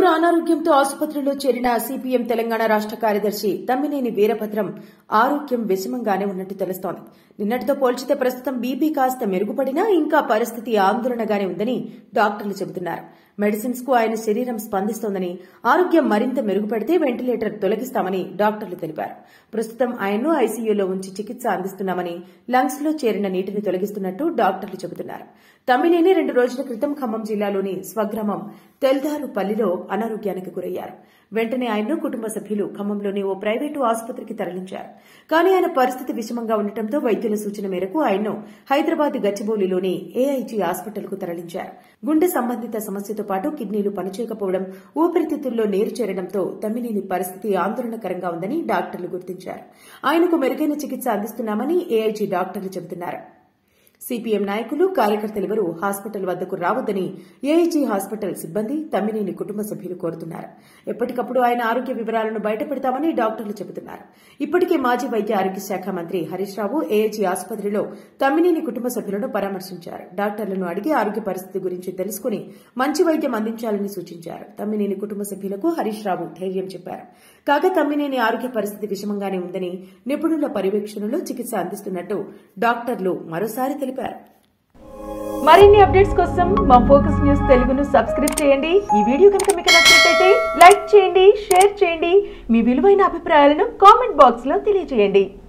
అనారోగ్యంతో ఆసుపత్రిలో చేరిన సిపిఎం తెలంగాణ రాష్ట్ర కార్యదర్శి తమ్మినేని వీరభద్రం ఆరోగ్యం విషమంగానే ఉన్నట్టు తెలుస్తోంది నిన్నటితో పోల్చితే ప్రస్తుతం బీపీ కాస్త మెరుగుపడినా ఇంకా పరిస్థితి ఆందోళనగానే ఉందని డాక్టర్లు చెబుతున్నారు మెడిసిన్స్ కు ఆయన శరీరం స్పందిస్తోందని ఆరోగ్యం మరింత మెరుగుపడితే వెంటిలేటర్ తొలగిస్తామని డాక్టర్లు తెలిపారు ప్రస్తుతం ఆయన్ను ఐసీయూలో ఉంచి చికిత్స అందిస్తున్నామని లంగ్స్ లో చేరిన నీటిని తొలగిస్తున్నట్టు డాక్టర్లు చెబుతున్నారు తమ్మినేని రెండు రోజుల క్రితం ఖమ్మం జిల్లాలోని స్వగ్రామం తెల్దారుపల్లిలో అనారోగ్యానికి గురయ్యారు వెంటనే ఆయన్ను కుటుంబ సభ్యులు ఖమ్మంలోని ఓ ప్రైవేటు ఆసుపత్రికి తరలించారు కానీ ఆయన పరిస్థితి విషమంగా ఉండటంతో వైద్యుల సూచన మేరకు ఆయన్ను హైదరాబాద్ గచ్చిబౌలిలోని ఏఐజీ హాస్పిటల్కు తరలించారు గుండె సంబంధిత సమస్యతో పాటు కిడ్నీలు పనిచేయకపోవడం ఊపిరితిత్తుల్లో నీరు చేరడంతో తమ్మినేని పరిస్థితి ఆందోళనకరంగా ఉందని డాక్టర్లు గుర్తించారు ఆయనకు మెరుగైన చికిత్స అందిస్తున్నామని ఏఐజీ డాక్టర్లు చెబుతున్నారు సిపిఎం నాయకులు కార్యకర్తలెవరూ హాస్పిటల్ వద్దకు రావద్దని ఏఐజీ హాస్పిటల్ సిబ్బంది తమ్మినేని కుటుంబ సభ్యులు కోరుతున్నారు ఎప్పటికప్పుడు ఆయన ఆరోగ్య వివరాలను బయటపెడతామని డాక్టర్లు చెబుతున్నారు ఇప్పటికే మాజీ వైద్య ఆరోగ్య శాఖ మంత్రి హరీష్ రావు ఏఐజీ ఆసుపత్రిలో తమ్మినేని కుటుంబ సభ్యులను పరామర్శించారు డాక్టర్లను అడిగి ఆరోగ్య పరిస్థితి గురించి తెలుసుకుని మంచి వైద్యం అందించాలని సూచించారు తమ్మినేని కుటుంబ సభ్యులకు హరీష్ రావు ధైర్యం చెప్పారు కాగా తమ్మినేని ఆరోగ్య పరిస్థితి విషమంగానే ఉందని నిపుణుల పర్యవేక్షణలో చికిత్స అందిస్తున్నట్టు డాక్టర్లు మరోసారి తెలిపారు మరిన్ని అప్డేట్స్ కోసం మా ఫోకస్ న్యూస్ తెలుగును సబ్స్క్రైబ్ చేయండి ఈ వీడియో కనుక మీకు నచ్చినట్లయితే లైక్ చేయండి షేర్ చేయండి మీ విలువైన అభిప్రాయాలను కామెంట్ బాక్స్ లో తెలియజేయండి